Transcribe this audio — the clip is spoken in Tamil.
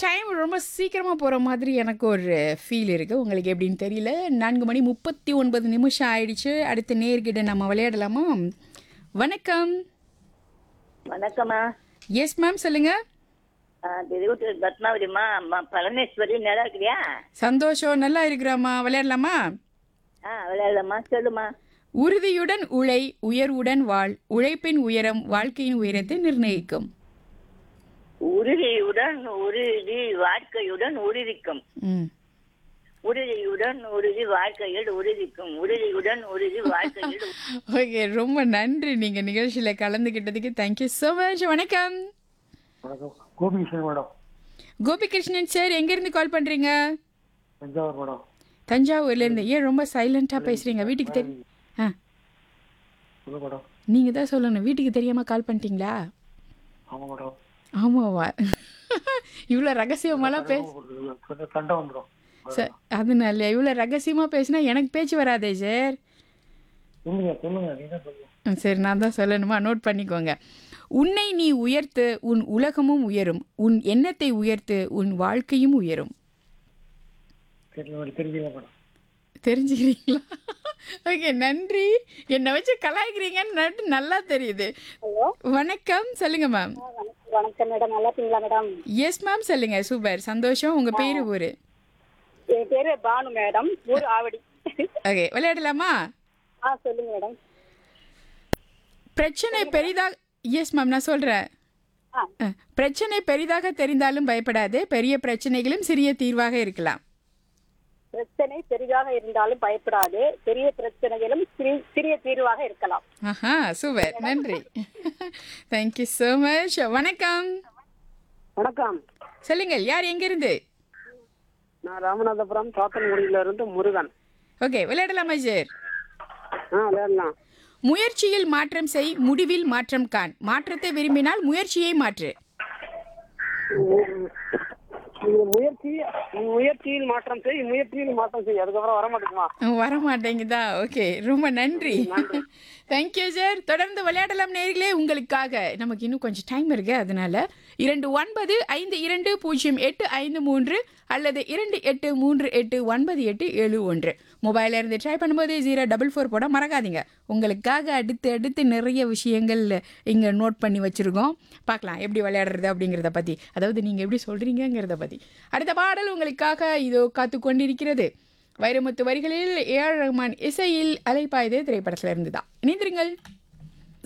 டைம் ரொம்ப சீக்கிரமாக போகிற மாதிரி எனக்கு ஒரு ஃபீல் இருக்குது உங்களுக்கு எப்படின்னு தெரியல நான்கு மணி முப்பத்தி ஒன்பது நிமிஷம் ஆயிடுச்சு அடுத்த நேர்கிட்ட நம்ம விளையாடலாமா வணக்கம் வணக்கம்மா எஸ் மேம் சொல்லுங்கள் திருவத்தூர் பத்மாவதிம்மா அம்மா பரமேஸ்வரி நல்லா இருக்கிறியா சந்தோஷம் நல்லா இருக்கிறாம்மா விளையாடலாமா ஆ விளையாடலாமா சொல்லுமா உறுதியுடன் உழை உயர்வுடன் வாழ் உழைப்பின் உயரம் வாழ்க்கையின் உயரத்தை நிர்ணயிக்கும் உறுதியுடன் உறுதி வாழ்க்கையுடன் உறுதிக்கும் ம் உறுதியுடன் உறுதி வாழ்க்கையில் உறுதிக்கும் உறுதியுடன் உறுதி வாழ்க்கையில் ஓகே ரொம்ப நன்றி நீங்கள் நிகழ்ச்சியில் கலந்துக்கிட்டதுக்கு தேங்க்யூ ஸோ மச் வணக்கம் வணக்கம் கோபிகிருஷ்ணன் மேடம் கோபிகிருஷ்ணன் சார் எங்கேருந்து கால் பண்ணுறீங்க தஞ்சாவூர் மேடம் தஞ்சாவூர்லேருந்து ஏன் ரொம்ப சைலண்ட்டாக பேசுகிறீங்க வீட்டுக்கு தெரியும் ஆ சொல்ல மேடம் நீங்கள் தான் சொல்லணும் வீட்டுக்கு தெரியாமல் கால் பண்ணிட்டீங்களா ஆமாம் மேடம் ஆமாவா இவ்வளோ ரகசியமாலாம் பேச கொஞ்சம் சண்டை வந்துடும் சார் அதனால இவ்வளோ ரகசியமாக பேசினா எனக்கு பேச்சு வராதே சார் சொல்லுங்க சொல்லுங்க நீங்க சொல்லுங்க ம், சரி நான் தான் சொல்லணுமா நோட் பண்ணிக்கோங்க உன்னை நீ உயர்த்து உன் உலகமும் உயரும் உன் எண்ணத்தை உயர்த்து உன் வாழ்க்கையும் உயரும் தெரியல தெரிஞ்சுங்க மேடம் தெரிஞ்சுக்கிறீங்களா ஓகே நன்றி என்னை வச்சு கலாய்க்கிறீங்கன்னு நட்டு நல்லா தெரியுது ஹலோ வணக்கம் சொல்லுங்க மேம் வணக்கம் மேடம் நல்லா இருக்கீங்களா மேடம் எஸ் மேம் சொல்லுங்க சூப்பர் சந்தோஷம் உங்க பேரு ஊரு என் பேரு பானு மேடம் ஊர் ஆவடி ஓகே விளையாடலாமா ஆ சொல்லுங்க மேடம் பிரச்சனை பெரிதாக எஸ் மேம் நான் சொல்றேன் ஆ. அஹ், பிரச்சனை பெரிதாக தெரிந்தாலும் பயப்படாதே பெரிய பிரச்சனைகளும் சிறிய தீர்வாக இருக்கலாம் பிரச்சனை பெரிதாக இருந்தாலும் பயப்படாது பெரிய பிரச்சனைகளும் சிறி- சிறிய தீர்வாக இருக்கலாம் ஆஹா சூப்பர் நன்றி தேங்க்யூ ஸோ மச் வணக்கம் வணக்கம் சொல்லுங்கள் யார் எங்கிருந்து நான் ராமநாதபுரம் சாத்தன்குடியில இருந்து முருகன் ஓகே விளையாடலாமா சார் ஆ விளையாடலாம் முயற்சியில் மாற்றம் செய் முடிவில் மாற்றம் காண் மாற்றத்தை விரும்பினால் முயற்சியை மாற்று முயற்சி முயற்சியில் மாற்றம் செய் முயற்சியில் மாற்றம் செய் அதுக்கப்புறம் வர மாட்டேங்குமா வர மாட்டேங்குதா ஓகே ரொம்ப நன்றி தேங்க்யூ சார் தொடர்ந்து விளையாடலாம் நேர்களே உங்களுக்காக நமக்கு இன்னும் கொஞ்சம் டைம் இருக்கு அதனால இரண்டு ஒன்பது ஐந்து இரண்டு பூஜ்ஜியம் எட்டு ஐந்து மூன்று அல்லது இரண்டு எட்டு மூன்று எட்டு ஒன்பது எட்டு ஏழு ஒன்று மொபைலில் இருந்து ட்ரை பண்ணும்போது ஜீரோ டபுள் ஃபோர் போட மறக்காதீங்க உங்களுக்காக அடுத்து அடுத்து நிறைய விஷயங்கள் இங்கே நோட் பண்ணி வச்சுருக்கோம் பார்க்கலாம் எப்படி விளையாடுறது அப்படிங்கிறத பற்றி அதாவது நீங்கள் எப்படி சொல்கிறீங்கிறத பற்றி அடுத்த பாடல் உங்களுக்காக இதோ காத்து கொண்டிருக்கிறது வைரமுத்து வரிகளில் ஏஆர் ரஹ்மான் இசையில் அலைப்பாய்தே திரைப்படத்தில் இருந்து தான் இணைந்திருங்கள்